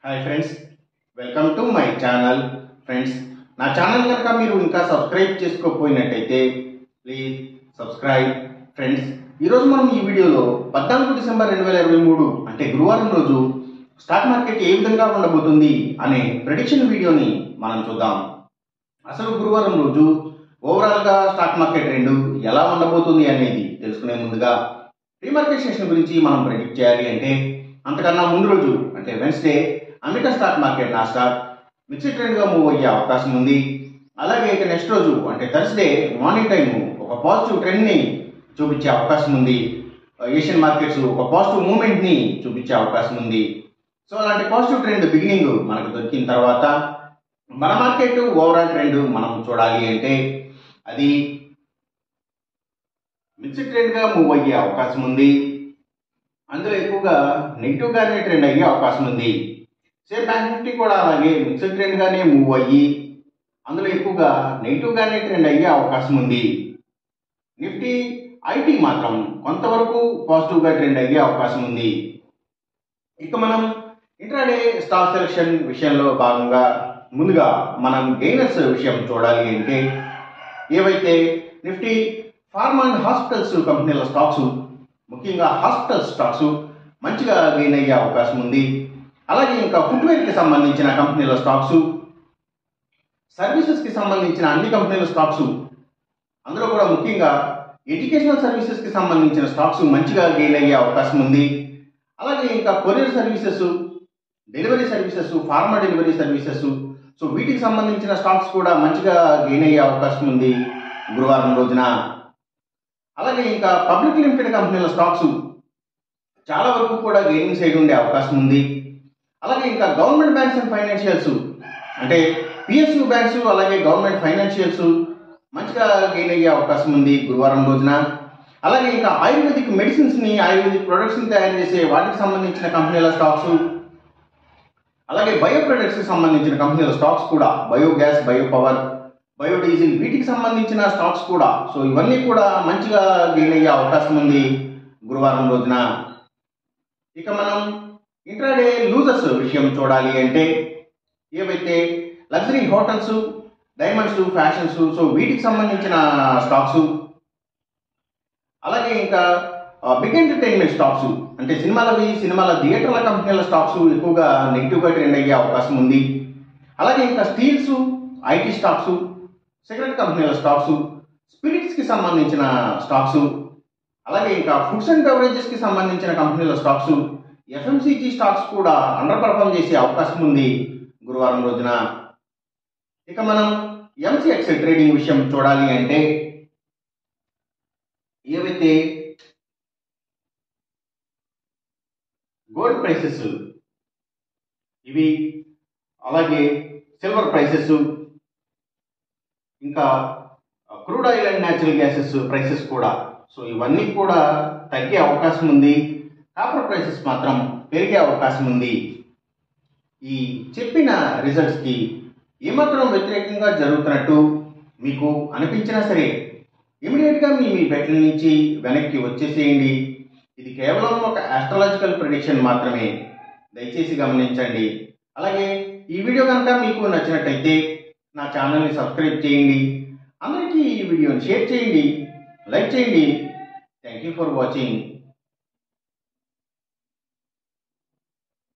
hi friends welcome to my channel friends నా channel కనుక మీరు ఇంకా సబ్స్క్రైబ్ చేసుకోకపోయినట్టయితే ప్లీజ్ సబ్స్క్రైబ్ ఫ్రెండ్స్ ఈరోజు మనం ఈ వీడియోలో పద్నాలుగు డిసెంబర్ రెండు వేల ఇరవై మూడు అంటే గురువారం రోజు స్టాక్ మార్కెట్ ఏ విధంగా ఉండబోతుంది అనే ప్రెడిక్షన్ వీడియోని మనం చూద్దాం అసలు గురువారం రోజు ఓవరాల్గా స్టాక్ మార్కెట్ రెండు ఎలా ఉండబోతుంది అనేది తెలుసుకునే ముందుగా ప్రీ మార్కెట్ సెషన్ గురించి మనం ప్రెడిక్ట్ చేయాలి అంటే అంతకన్నా ముందు రోజు అంటే వెన్స్డే అమెరికా స్టాక్ మార్కెట్ నా స్టాక్ మిక్స్డ్ ట్రెండ్గా మూవ్ అయ్యే అవకాశం ఉంది అలాగే ఇక నెక్స్ట్ రోజు అంటే థర్స్డే మార్నింగ్ టైం ఒక పాజిటివ్ ట్రెండ్ని చూపించే అవకాశం ఉంది ఏషియన్ మార్కెట్స్ ఒక పాజిటివ్ మూమెంట్ని చూపించే అవకాశం ఉంది సో అలాంటి పాజిటివ్ ట్రెండ్ బిగినింగ్ మనకు దొరికిన తర్వాత మన మార్కెట్ ఓవరాల్ ట్రెండ్ మనం చూడాలి అంటే అది మిక్స్డ్ ట్రెండ్గా మూవ్ అయ్యే అవకాశం ఉంది అందులో ఎక్కువగా నెగిటివ్గానే ట్రెండ్ అయ్యే అవకాశం ఉంది సేమ్ బ్యాంక్ నిఫ్టీ కూడా అలాగే మిక్స్డ్ ట్రెండ్గానే మూవ్ అయ్యి అందులో ఎక్కువగా నెగిటివ్గానే ట్రెండ్ అయ్యే అవకాశం ఉంది నిఫ్టీ ఐటీ మాత్రం కొంతవరకు పాజిటివ్గా ట్రెండ్ అయ్యే అవకాశం ఉంది ఇక మనం ఇంట్రాడే స్టాక్ సెలెక్షన్ విషయంలో భాగంగా ముందుగా మనం గెయినర్స్ విషయం చూడాలి అంటే ఏవైతే నిఫ్టీ ఫార్మా అండ్ హాస్పిటల్స్ కంపెనీల స్టాక్స్ ముఖ్యంగా హాస్పిటల్ స్టాక్స్ మంచిగా గెయిన్ అయ్యే అవకాశం ఉంది అలాగే ఇంకా ఫుట్వేర్కి సంబంధించిన కంపెనీల స్టాక్స్ సర్వీసెస్కి సంబంధించిన అన్ని కంపెనీల స్టాక్స్ అందులో కూడా ముఖ్యంగా ఎడ్యుకేషనల్ సర్వీసెస్కి సంబంధించిన స్టాక్స్ మంచిగా గెయిన్ అయ్యే అవకాశం ఉంది అలాగే ఇంకా courier services delivery services pharma delivery services so వీటికి సంబంధించిన స్టాక్స్ కూడా మంచిగా గెయిన్ అయ్యే అవకాశం ఉంది గురువారం రోజున అలాగే ఇంకా పబ్లిక్ లిమిటెడ్ కంపెనీల స్టాక్స్ చాలా వరకు కూడా గెయినింగ్ సైడ్ ఉండే అవకాశం ఉంది అలాగే ఇంకా గవర్నమెంట్ బ్యాంక్స్ అండ్ ఫైనాన్షియల్స్ అంటే పిఎస్యు బ్యాంక్స్ అలాగే గవర్నమెంట్ ఫైనాన్షియల్స్ మంచిగా గెయిన్ అయ్యే అవకాశం ఉంది గురువారం రోజున అలాగే ఇంకా ఆయుర్వేదిక్ మెడిసిన్స్ ని ఆయుర్వేదిక్ ప్రొడక్ట్స్ ని తయారు చేసే వాటికి సంబంధించిన కంపెనీల స్టాక్స్ అలాగే బయో ప్రొడక్ట్స్ కి సంబంధించిన కంపెనీల స్టాక్స్ కూడా బయోగ్యాస్ బయో పవర్ బయోడీజిల్ వీటికి సంబంధించిన స్టాక్స్ కూడా సో ఇవన్నీ కూడా మంచిగా గెయిన్ అయ్యే అవకాశం ఉంది గురువారం రోజున ఇక మనం ఇంట్రాడే లూజర్స్ విషయం చూడాలి అంటే ఏవైతే luxury hotels diamonds fashions so వీటికి సంబంధించిన స్టాక్స్ అలాగే ఇంకా బిగ్ ఎంటర్టైన్మెంట్ స్టాక్స్ అంటే సినిమాలవి సినిమాల థియేటర్ల కంపెనీల స్టాక్స్ ఎక్కువగా నెగిటివ్గా ట్రెండ్ అయ్యే అవకాశం ఉంది అలాగే ఇంకా స్టీల్స్ ఐటీ స్టాక్స్ సిగరెట్ కంపెనీల స్టాక్స్ స్పిరిట్స్కి సంబంధించిన స్టాక్స్ అలాగే ఇంకా ఫుడ్స్ అండ్ బెవరేజెస్కి సంబంధించిన కంపెనీల స్టాక్స్ ఎఫ్ఎంసీజీ స్టాక్స్ కూడా అండర్ పర్ఫామ్ చేసే అవకాశం ఉంది గురువారం రోజున ఇక మనం ఎంసీఎక్స్ ట్రేడింగ్ విషయం చూడాలి అంటే ఏవైతే గోల్డ్ ప్రైసెస్ ఇవి అలాగే సిల్వర్ ప్రైసెస్ ఇంకా crude oil and natural gases prices కూడా సో ఇవన్నీ కూడా తగ్గే అవకాశం ఉంది కాపర్ ప్రైసెస్ మాత్రం పెరిగే అవకాశం ఉంది ఈ చెప్పిన రిజల్ట్స్కి ఏమాత్రం వ్యతిరేకంగా జరుగుతున్నట్టు మీకు అనిపించినా సరే ఇమీడియట్గా మీ మీ బెట్ల నుంచి వెనక్కి వచ్చేసేయండి ఇది కేవలం ఒక ఆస్ట్రాలజికల్ ప్రిడిక్షన్ మాత్రమే దయచేసి గమనించండి అలాగే ఈ వీడియో కనుక మీకు నచ్చినట్టయితే నా ఛానల్ని సబ్స్క్రైబ్ చేయండి అందరికీ ఈ వీడియోని షేర్ చేయండి లైక్ చేయండి థ్యాంక్ యూ ఫర్ వాచింగ్